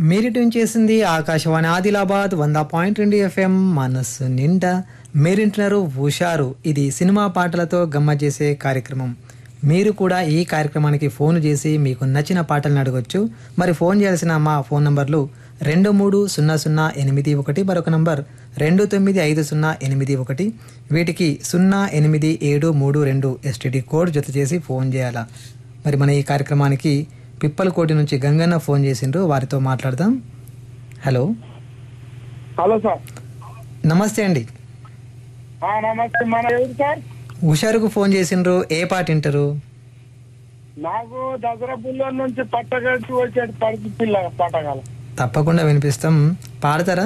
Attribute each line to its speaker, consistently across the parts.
Speaker 1: మీరు ట్యూన్ చేసింది ఆకాశవాణి ఆదిలాబాద్ వంద పాయింట్ రెండు ఎఫ్ఎం మనస్సు నిండా మీరింటున్నారు హుషారు ఇది సినిమా పాటలతో గమ్మ చేసే కార్యక్రమం మీరు కూడా ఈ కార్యక్రమానికి ఫోన్ చేసి మీకు నచ్చిన పాటలను అడగొచ్చు మరి ఫోన్ చేయాల్సిన మా ఫోన్ నంబర్లు రెండు మూడు సున్నా సున్నా ఎనిమిది ఒకటి మరొక నంబర్ రెండు తొమ్మిది ఐదు సున్నా ఎనిమిది ఒకటి వీటికి సున్నా ఎనిమిది ఏడు మూడు రెండు ఎస్టీడీ కోడ్ జత చేసి ఫోన్ చేయాలా మరి మన ఈ కార్యక్రమానికి పిప్పలకోటి నుంచి గంగన్న ఫోన్ చేసిండ్రు వారితో మాట్లాడదాం హలో
Speaker 2: హలో సార్
Speaker 1: నమస్తే అండి
Speaker 2: ఆ, నమస్తే మన ఎవరు సార్
Speaker 1: హుషారుకు ఫోన్ చేసిండ్రు ఏ పాట వింటారు
Speaker 2: నాకు దసరా పుల్ల నుంచి పట్టగట్టి వచ్చేది పడుతు పిల్ల పట్టగల
Speaker 1: తప్పకుండా వినిపిస్తాం పాడతారా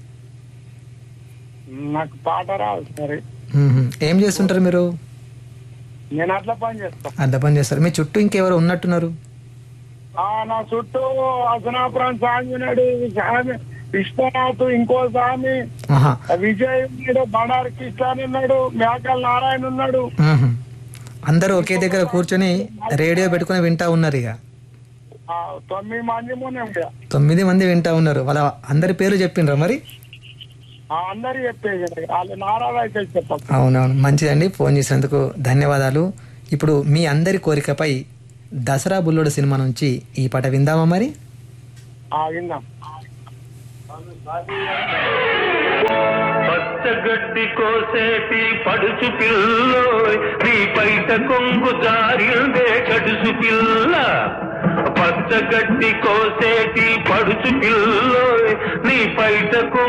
Speaker 2: నాకు పాట రాదు సరే
Speaker 1: మ్మ్హ్మ్. ఏం చేస్తుంటారు మీరు
Speaker 2: నేను అట్లా పని చేస్తా
Speaker 1: అర్థ పని చేస్తారు మీ చుట్టూ ఇంకెవరు ఉన్నట్టున్నారు
Speaker 2: ఆ నా చుట్టూ అసనాపురం స్వామి ఉన్నాడు స్వామి విశ్వనాథ్ ఇంకో స్వామి
Speaker 1: ఆహా
Speaker 2: విజయ్ ఉన్నాడు బండారు కిషన్ ఉన్నాడు మేకల్ నారాయణ ఉన్నాడు
Speaker 1: మ్మ్హ్మ్. అందరూ ఒకే దగ్గర కూర్చొని రేడియో పెట్టుకొని వింటా ఉన్నారు ఇక
Speaker 2: ఆ, తొమ్మిది మంది మొన్న ఉండే
Speaker 1: తొమ్మిది మంది వింటా ఉన్నారు వాళ్ళ అందరి పేర్లు చెప్పిండ్రా మరి
Speaker 2: ఆ, అందరు చెప్పేది వాళ్ళు నారాయణ అయితే చెప్పాలి
Speaker 1: అవునవును మంచిదండి ఫోన్ చేసినందుకు ధన్యవాదాలు ఇప్పుడు మీ అందరి కోరికపై దసరా బుల్లోడు సినిమా నుంచి ఈ పాట విందామా మరి
Speaker 2: ఆ, విందాం
Speaker 3: పచ్చగడ్డి కోసేటి పడుచు పిల్లోయ్ నీ పైట కొంగు జారిందే కడుసు పిల్ల పచ్చగడ్డి కోసేటి పడుచు పిల్లోయ్ నీ పైట కొంగు